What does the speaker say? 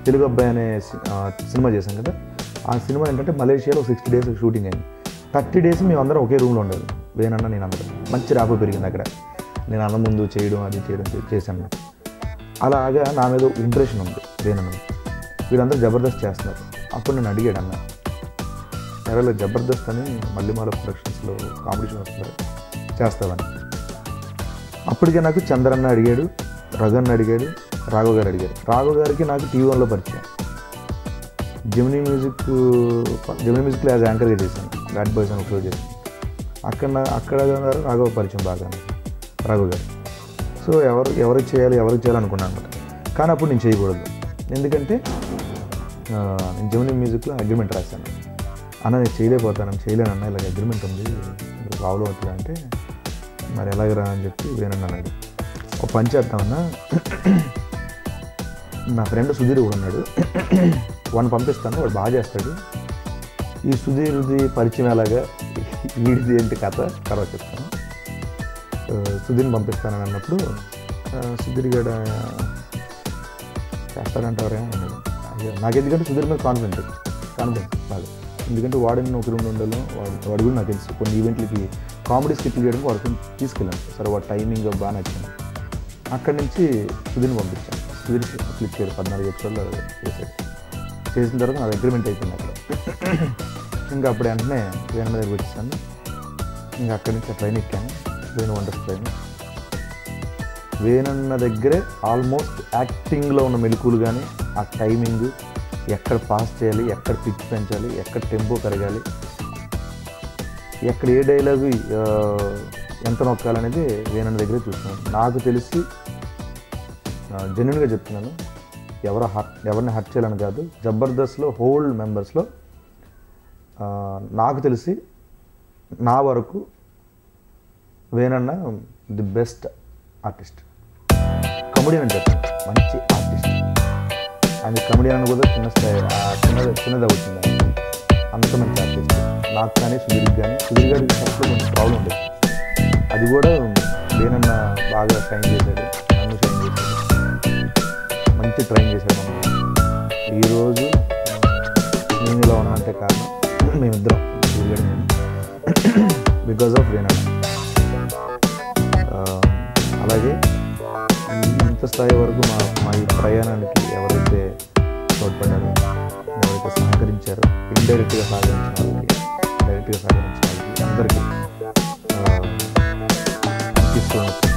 తెలుగు అబ్బాయి అనే సి- ఆ, సినిమా చేశాం కదా ఆ సినిమా ఏంటంటే మలేషియాలో సిక్స్టీ డేస్ షూటింగ్ అయింది థర్టీ డేస్ మేము అందరం ఒకే రూమ్లో ఉండేది వేనన్న నేను అందరం మంచి రాపో పెరిగింది అక్కడ నేను అన్న ముందు చేయడం అది చేయడం చే- చేశాను అలాగా నా మీద ఇంప్రెషన్ ఉంది వేనన్న మీద. వీళ్ళందరూ జబర్దస్త్ చేస్తున్నారు అప్పుడు నేను అడిగాడు అన్న ఎవరైనా జబర్దస్త్ అని మల్లిమాల ప్రొడక్షన్స్లో కాంపిటీషన్ వస్తున్నారు చేస్తావని అప్పటికే నాకు చంద్రన్న అడిగాడు రఘన్న అడిగాడు రాఘవ్ గారు అడిగారు రాఘవ్ గారికి నాకు టీవీ వన్లో పరిచయం జెమినీ మ్యూజిక్ జెమినీ మ్యూజిక్లో యాజ్ యాంకర్గా చేశాను బ్యాడ్ బాయ్స్ అని ఒక షో చేశాను అక్కడ నా- అక్కడ గారు రాఘవ పరిచయం బాగా రాఘవ్ గారు సో ఎవరు ఎవరికి చేయాలి ఎవరికి చేయాలనుకున్నాను అనమాట కానీ అప్పుడు నేను చేయకూడదు ఎందుకంటే ఆ, నేను జెమినీ మ్యూజిక్లో అగ్రిమెంట్ రాశాను అన్న నేను చేయలేకపోతాను చేయలేనన్న ఇలాగ అగ్రిమెంట్ ఉంది మీరు ప్రాబ్లం అవుతుంది అంటే మరి ఎలాగరా అని చెప్పి వేనన్న అన్నాడు ఒక పని చేద్దామన్నా నా ఫ్రెండ్ సుధీర్ కూడా ఉన్నాడు వాడిని పంపిస్తాను వాడు బాగా చేస్తాడు ఈ సుధీర్ది పరిచయం ఎలాగా వీడిది ఏంటి కథ తర్వాత చెప్తాను ఆ, సుధీర్ని పంపిస్తానని అన్నప్పుడు ఆ, సుధీర్ గడ చేస్తారంటారా అన్నాడు అయ్యో నాకు ఎందుకంటే సుధీర్ మీద కాన్ఫిడెంట్ కాన్ఫిడెన్స్ బాగా ఎందుకంటే వాడిని ఒక రూమ్ ఉండలో వాడు వాడు కూడా నాకు తెలుసు కొన్ని ఈవెంట్లకి కామెడీ స్కిట్లు చేయడానికి వాడికి తీసుకెళ్ళాను సరే వాడు టైమింగ్ బాగా నచ్చింది అక్కడి నుంచి సుధీర్ని పంపించాను సుధీర్ క్లిక్ చేయడు పద్నాలుగు ఎపిసోడ్లో చేశాడు చేసిన తర్వాత నా అగ్రిమెంట్ అయిపోయింది అక్కడ ఇంకా అప్పుడు వెంటనే వేణు దగ్గరికి వచ్చేసాను ఇంకా అక్కడి నుంచి ట్రైన్ ఎక్కాను వేణు వండర్స్ ట్రైన్ వేణన్న దగ్గరే ఆల్మోస్ట్ యాక్టింగ్లో ఉన్న మెలకులు కానీ ఆ టైమింగ్ ఎక్కడ పాస్ చేయాలి ఎక్కడ పిచ్ పెంచాలి ఎక్కడ టెంపో పెరగాలి ఎక్కడ ఏ డైలాగు ఎంత నొక్కాలనేది వేణన్న దగ్గరే చూస్తున్నాను నాకు తెలిసి జెన్యున్గా చెప్తున్నాను ఎవరు హర్ట్ ఎవరిని హర్ట్ చేయాలని కాదు జబర్దస్త్లో హోల్ మెంబర్స్లో నాకు తెలిసి నా వరకు Venanna the best artist comedian అని చెప్పాను మంచి ఆర్టిస్ట్ ఆయన కమెడియన్ అని కూడా చిన్న స్థాయి ఆ చిన్నది చిన్నది అవుతుంది ఆయన. అంత మంచి ఆర్టిస్ట్ నాకు కానీ సుధీర్ కానీ సుధీర్ గారికి ఫస్ట్లో కొంచెం ప్రాబ్లం ఉండేది అది కూడా వేనన్న బాగా షైన్ చేశాడు నన్ను షైన్ చేశాడు మంచి ట్రైన్ చేశాడు మనం ఈరోజు నేను ఇలా ఉన్నంటే కారణం మేమిద్దరం సుధీర్ గారు నేను బికాజ్ ఆఫ్ వేనన్న ఆ, అలాగే ఇంత స్థాయి వరకు మా మా ఈ ప్రయాణానికి ఎవరైతే తోడ్పడ్డారో ఎవరైతే సహకరించారో ఇండైరెక్ట్గా సహకరించిన వాళ్ళకి డైరెక్ట్గా సహకరించిన వాళ్ళకి అందరికీ థ్యాంక్ యూ సో మచ్